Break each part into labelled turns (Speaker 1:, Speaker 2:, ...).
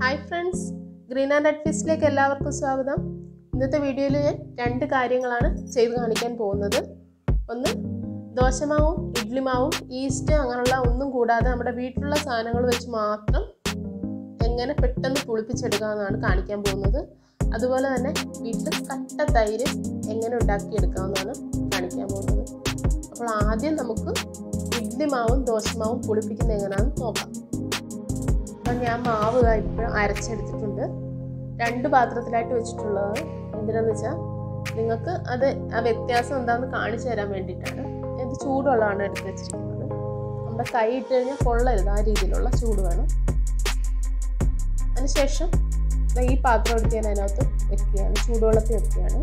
Speaker 1: hi friends green and red ഫിസ്റ്റിലേക്ക് എല്ലാവർക്കും സ്വാഗതം ഇന്നത്തെ വീഡിയോയിൽ ഞാൻ രണ്ട് കാര്യങ്ങളാണ് ചെയ്ത് കാണിക്കാൻ പോകുന്നത് ഒന്ന് ദോശമാവും ഇഡ്ലിമാവും ഈസ്റ്റ് അങ്ങനെയുള്ള ഒന്നും കൂടാതെ നമ്മുടെ വീട്ടിലുള്ള സാധനങ്ങൾ വെച്ച് മാത്രം എങ്ങനെ പെട്ടെന്ന് പുളിപ്പിച്ചെടുക്കാമെന്നാണ് കാണിക്കാൻ പോകുന്നത് അതുപോലെ തന്നെ വീട്ടിൽ കട്ട തൈര് എങ്ങനെ ഉണ്ടാക്കിയെടുക്കാമെന്നാണ് കാണിക്കാൻ പോകുന്നത് അപ്പോൾ ആദ്യം നമുക്ക് ഇഡ്ലി മാവും ദോശമാവും പുളിപ്പിക്കുന്നത് എങ്ങനെയാണെന്ന് നോക്കാം അപ്പം ഞാൻ മാവ് ഇപ്പോൾ അരച്ചെടുത്തിട്ടുണ്ട് രണ്ട് പാത്രത്തിലായിട്ട് വെച്ചിട്ടുള്ളത് എന്തിനാന്ന് വെച്ചാൽ നിങ്ങൾക്ക് അത് ആ വ്യത്യാസം എന്താണെന്ന് കാണിച്ചു തരാൻ വേണ്ടിയിട്ടാണ് ഇത് ചൂടുള്ളതാണ് എടുത്ത് വെച്ചിരിക്കുന്നത് നമ്മുടെ കൈ ഇട്ട് കഴിഞ്ഞാൽ കൊള്ളരുത് ആ രീതിയിലുള്ള ചൂട് വേണം അതിനുശേഷം ഈ പാത്രം എടുത്ത് ഞാൻ അതിനകത്ത് വെക്കുകയാണ് ചൂടുവെള്ളത്തിൽ വെക്കുകയാണ്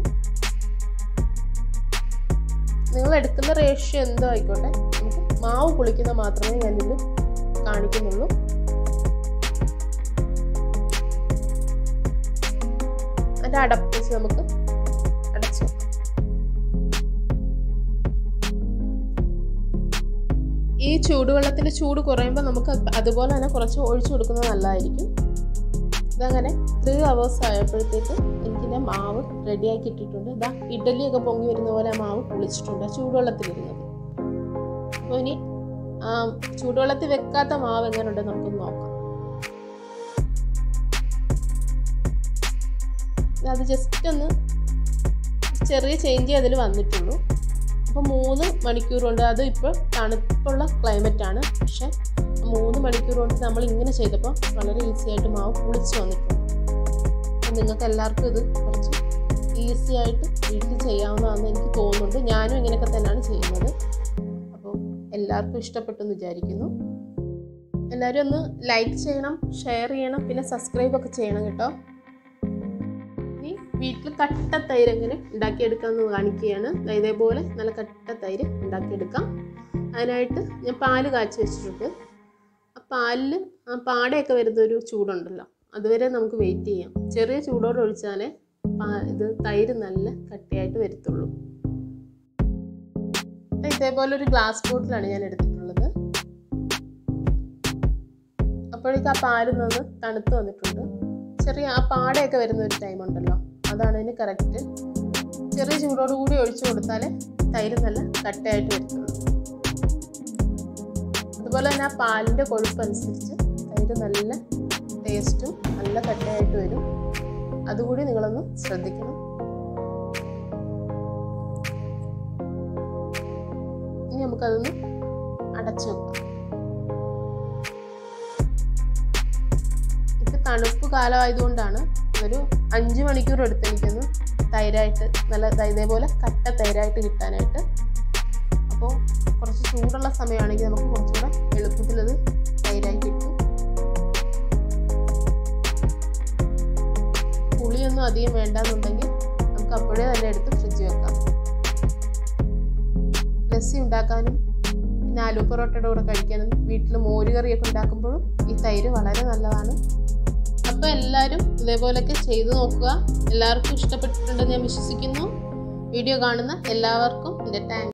Speaker 1: നിങ്ങൾ എടുക്കുന്ന റേഷ്യോ എന്തോ ആയിക്കോട്ടെ നമുക്ക് മാവ് പുളിക്കുന്ന മാത്രമേ ഞാനിത് കാണിക്കുന്നുള്ളൂ അതിൻ്റെ അടപ്പ് വെച്ച് നമുക്ക് അടച്ചു ഈ ചൂടുവെള്ളത്തിൻ്റെ ചൂട് കുറയുമ്പോൾ നമുക്ക് അതുപോലെ തന്നെ കുറച്ച് ഒഴിച്ചു കൊടുക്കുന്നത് നല്ലതായിരിക്കും ഇതങ്ങനെ ത്രീ അവേഴ്സ് ആയപ്പോഴത്തേക്ക് എനിക്കിൻ്റെ മാവ് റെഡിയാക്കി ഇട്ടിട്ടുണ്ട് ഇതാ ഇഡലിയൊക്കെ പൊങ്ങി വരുന്ന പോലെ ആ മാവ് പുളിച്ചിട്ടുണ്ട് ആ ചൂടുവെള്ളത്തിലിരുന്നത് അപ്പോൾ ഇനി ചൂടുവെള്ളത്തിൽ വെക്കാത്ത മാവ് എങ്ങനെയുണ്ട് നമുക്കൊന്ന് നോക്കാം അത് ജസ്റ്റ് ഒന്ന് ചെറിയ ചേഞ്ച് അതിൽ വന്നിട്ടുള്ളൂ അപ്പോൾ മൂന്ന് മണിക്കൂർ കൊണ്ട് അത് ഇപ്പോൾ തണുപ്പുള്ള ക്ലൈമറ്റ് ആണ് പക്ഷെ മൂന്ന് മണിക്കൂർ കൊണ്ട് നമ്മൾ ഇങ്ങനെ ചെയ്തപ്പോൾ വളരെ ഈസി ആയിട്ട് മാവ് പുളിച്ച് വന്നിട്ടുണ്ട് അപ്പം നിങ്ങൾക്ക് എല്ലാവർക്കും ഇത് കുറച്ച് ഈസി ആയിട്ട് വീട്ടിൽ ചെയ്യാവുന്നതാണെന്ന് എനിക്ക് തോന്നുന്നുണ്ട് ഞാനും ഇങ്ങനെയൊക്കെ തന്നെയാണ് ചെയ്യുന്നത് അപ്പോൾ എല്ലാവർക്കും ഇഷ്ടപ്പെട്ടു എന്ന് വിചാരിക്കുന്നു എല്ലാവരും ഒന്ന് ലൈക്ക് ചെയ്യണം ഷെയർ ചെയ്യണം പിന്നെ സബ്സ്ക്രൈബ് ഒക്കെ ചെയ്യണം കേട്ടോ ഇനി വീട്ടിൽ കട്ട തൈര് എങ്ങനെ ഉണ്ടാക്കിയെടുക്കാമെന്ന് കാണിക്കുകയാണ് ഇതേപോലെ നല്ല കട്ട തൈര് ഉണ്ടാക്കിയെടുക്കാം അതിനായിട്ട് ഞാൻ പാല് കാച്ചി വെച്ചിട്ടുണ്ട് ആ പാലിൽ ആ പാടയൊക്കെ വരുന്ന ഒരു ചൂടുണ്ടല്ലോ അതുവരെ നമുക്ക് വെയിറ്റ് ചെയ്യാം ചെറിയ ചൂടോടെ ഒഴിച്ചാലേ ഇത് തൈര് നല്ല കട്ടിയായിട്ട് വരത്തുള്ളൂ ഇതേപോലെ ഒരു ഗ്ലാസ് ബോട്ടിലാണ് ഞാൻ എടുത്തിട്ടുള്ളത് അപ്പോഴേക്ക് ആ പാല് നിന്ന് തണുത്ത് വന്നിട്ടുണ്ട് ചെറിയ ആ പാടയൊക്കെ വരുന്ന ഒരു ടൈം ഉണ്ടല്ലോ അതാണ് ഇതിന് കറക്റ്റ് ചെറിയ ചൂടോട് കൂടി ഒഴിച്ചു കൊടുത്താൽ തൈര് നല്ല കട്ടയായിട്ട് വരത്തുള്ളൂ അതുപോലെ തന്നെ ആ പാലിൻ്റെ കൊഴുപ്പനുസരിച്ച് തൈര് നല്ല ടേസ്റ്റും നല്ല കട്ടയായിട്ട് വരും അതുകൂടി നിങ്ങളൊന്ന് ശ്രദ്ധിക്കണം ഇനി നമുക്കതൊന്ന് അടച്ചു വെക്കാം ഇപ്പം തണുപ്പ് കാലമായതുകൊണ്ടാണ് ഒരു അഞ്ച് മണിക്കൂർ എടുത്ത് എനിക്കൊന്ന് തൈരായിട്ട് നല്ല ഇതേപോലെ കട്ട തൈരായിട്ട് കിട്ടാനായിട്ട് അപ്പോൾ കുറച്ച് ചൂടുള്ള സമയമാണെങ്കിൽ നമുക്ക് കുറച്ചുകൂടെ എളുപ്പത്തിൽ അത് തൈരായി കിട്ടും പുളിയൊന്നും അധികം വേണ്ടാന്നുണ്ടെങ്കിൽ നമുക്ക് അപ്പോഴേ തന്നെ എടുത്ത് ഫ്രിഡ്ജ് വെക്കാം ലസ്സി ഉണ്ടാക്കാനും പിന്നെ ആലു പൊറോട്ടയുടെ കൂടെ കഴിക്കാനും വീട്ടിൽ മോരുകറിയൊക്കെ ഉണ്ടാക്കുമ്പോഴും ഈ തൈര് വളരെ നല്ലതാണ് അപ്പോൾ എല്ലാവരും ഇതേപോലെയൊക്കെ ചെയ്തു നോക്കുക എല്ലാവർക്കും ഇഷ്ടപ്പെട്ടിട്ടുണ്ടെന്ന് ഞാൻ വിശ്വസിക്കുന്നു വീഡിയോ കാണുന്ന എല്ലാവർക്കും എൻ്റെ താങ്ക്